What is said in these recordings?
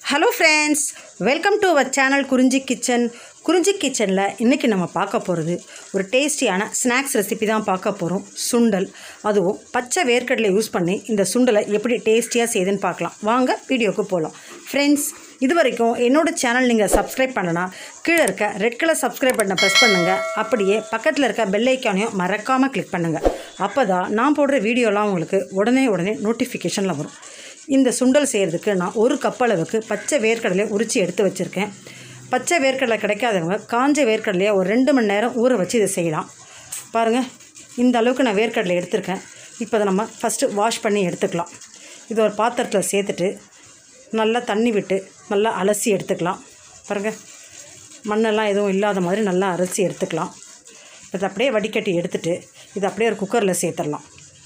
hello friends welcome to our channel Kurinji kitchen Kurinji கிச்சனில் இன்றைக்கி நம்ம பார்க்க போகிறது ஒரு டேஸ்டியான ஸ்நாக்ஸ் ரெசிபி தான் பார்க்க போகிறோம் சுண்டல் அதுவும் பச்சை வேர்க்கடலை யூஸ் பண்ணி இந்த சுண்டலை எப்படி டேஸ்டியாக செய்யுதுன்னு பார்க்கலாம் வாங்க வீடியோக்கு போகலாம் ஃப்ரெண்ட்ஸ் இது வரைக்கும் என்னோட சேனல் நீங்கள் சப்ஸ்கிரைப் பண்ணலனா கீழே இருக்க ரெட் கலர் சப்ஸ்கிரைப் பட்டனை ப்ரெஸ் பண்ணுங்கள் அப்படியே பக்கத்தில் இருக்க பெல் ஐக்கானையும் மறக்காமல் கிளிக் பண்ணுங்கள் அப்போ தான் நான் போடுற வீடியோலாம் உங்களுக்கு உடனே உடனே நோட்டிஃபிகேஷனில் வரும் இந்த சுண்டல் செய்கிறதுக்கு நான் ஒரு கப் அளவுக்கு பச்சை வேர்க்கடலையை உரித்து எடுத்து வச்சுருக்கேன் பச்சை வேர்க்கடலை கிடைக்காதவங்க காஞ்ச வேர்க்கடலையை ஒரு ரெண்டு மணி நேரம் ஊற வச்சு இதை செய்யலாம் பாருங்கள் இந்த அளவுக்கு நான் வேர்க்கடலை எடுத்திருக்கேன் இப்போ அதை நம்ம ஃபஸ்ட்டு வாஷ் பண்ணி எடுத்துக்கலாம் இது ஒரு பாத்திரத்தில் சேர்த்துட்டு நல்லா தண்ணி விட்டு நல்லா அலசி எடுத்துக்கலாம் பாருங்கள் மண்ணெல்லாம் எதுவும் இல்லாத மாதிரி நல்லா அலசி எடுத்துக்கலாம் இதை அப்படியே வடிகட்டி எடுத்துட்டு இதை அப்படியே ஒரு குக்கரில் சேர்த்துடலாம்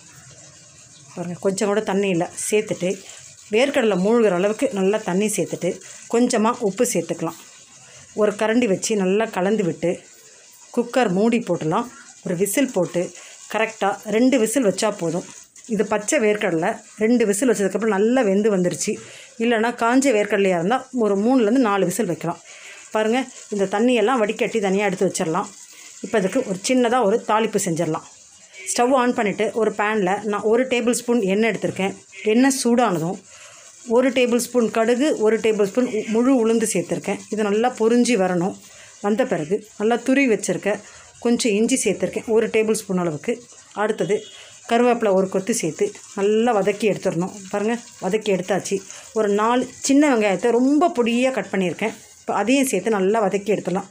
பாருங்கள் கொஞ்சம் கூட தண்ணி இல்லை சேர்த்துட்டு வேர்க்கடலை மூழ்கிற அளவுக்கு நல்லா தண்ணி சேர்த்துட்டு கொஞ்சமாக உப்பு சேர்த்துக்கலாம் ஒரு கரண்டி வச்சு நல்லா கலந்து விட்டு குக்கர் மூடி போட்டுடலாம் ஒரு விசில் போட்டு கரெக்டாக ரெண்டு விசில் வச்சா போதும் இது பச்சை வேர்க்கடலை ரெண்டு விசில் வச்சதுக்கப்புறம் நல்லா வெந்து வந்துருச்சு இல்லைன்னா காஞ்ச வேர்க்கடலையாக இருந்தால் ஒரு மூணுலேருந்து நாலு விசில் வைக்கலாம் பாருங்கள் இந்த தண்ணியெல்லாம் வடிகட்டி தனியாக எடுத்து வச்சிடலாம் இப்போ இதுக்கு ஒரு சின்னதாக ஒரு தாளிப்பு செஞ்சிடலாம் ஸ்டவ் ஆன் பண்ணிவிட்டு ஒரு பேனில் நான் ஒரு டேபிள் ஸ்பூன் எண்ணெய் எடுத்திருக்கேன் எண்ணெய் சூடானதும் ஒரு டேபிள் ஸ்பூன் கடுகு ஒரு டேபிள் ஸ்பூன் உ- முழு உளுந்து சேர்த்துருக்கேன் இது நல்லா பொரிஞ்சு வரணும் வந்த பிறகு நல்லா துருவி வச்சுருக்க கொஞ்சம் இஞ்சி சேர்த்துருக்கேன் ஒரு டேபிள் ஸ்பூன் அளவுக்கு அடுத்தது கருவேப்பிலை ஒரு கொத்து சேர்த்து நல்லா வதக்கி எடுத்துடணும் பாருங்கள் வதக்கி எடுத்தாச்சு ஒரு நாலு சின்ன வெங்காயத்தை ரொம்ப பொடியாக கட் பண்ணியிருக்கேன் இப்போ அதையும் சேர்த்து நல்லா வதக்கி எடுத்துடலாம்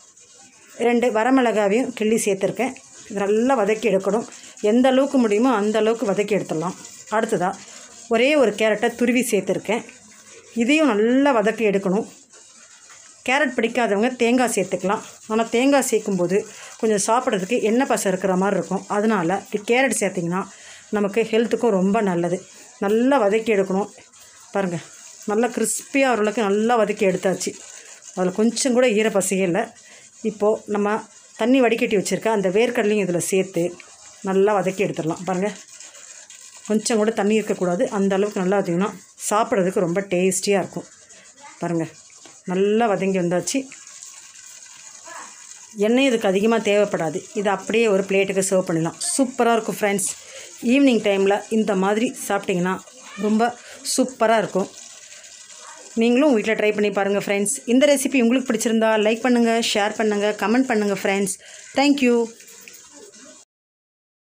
ரெண்டு வரமிளகாவையும் கிள்ளி சேர்த்துருக்கேன் இது நல்லா வதக்கி எடுக்கணும் எந்த அளவுக்கு முடியுமோ அந்த அளவுக்கு வதக்கி எடுத்துடலாம் அடுத்ததாக ஒரே ஒரு கேரட்டை துருவி சேர்த்துருக்கேன் இதையும் நல்லா வதக்கி எடுக்கணும் கேரட் பிடிக்காதவங்க தேங்காய் சேர்த்துக்கலாம் ஆனால் தேங்காய் சேர்க்கும்போது கொஞ்சம் சாப்பிட்றதுக்கு எண்ணெய் பசை இருக்கிற மாதிரி இருக்கும் அதனால் கேரட் சேர்த்திங்கன்னா நமக்கு ஹெல்த்துக்கும் ரொம்ப நல்லது நல்லா வதக்கி எடுக்கணும் பாருங்கள் நல்லா கிறிஸ்பியாக ஓரளவுக்கு நல்லா வதக்கி எடுத்தாச்சு அதில் கொஞ்சம் கூட ஈரப்பசையே இல்லை இப்போது நம்ம தண்ணி வடிகட்டி வச்சுருக்க அந்த வேர்க்கடலையும் இதில் சேர்த்து நல்லா வதக்கி எடுத்துடலாம் பாருங்கள் கொஞ்சம் கூட தண்ணி இருக்கக்கூடாது அந்த அளவுக்கு நல்லா வதங்கினா சாப்பிட்றதுக்கு ரொம்ப டேஸ்டியாக இருக்கும் பாருங்கள் நல்லா வதங்கி வந்தாச்சு எண்ணெய் இதுக்கு அதிகமாக தேவைப்படாது இது அப்படியே ஒரு பிளேட்டுக்கு சர்வ் பண்ணிடலாம் சூப்பராக இருக்கும் ஃப்ரெண்ட்ஸ் ஈவினிங் டைமில் இந்த மாதிரி சாப்பிட்டிங்கன்னா ரொம்ப சூப்பராக இருக்கும் நீங்களும் வீட்டில் ட்ரை பண்ணி பாருங்கள் ஃப்ரெண்ட்ஸ் இந்த ரெசிபி உங்களுக்கு பிடிச்சிருந்தா லைக் பண்ணுங்கள் ஷேர் பண்ணுங்கள் கமெண்ட் பண்ணுங்கள் ஃப்ரெண்ட்ஸ் தேங்க்யூ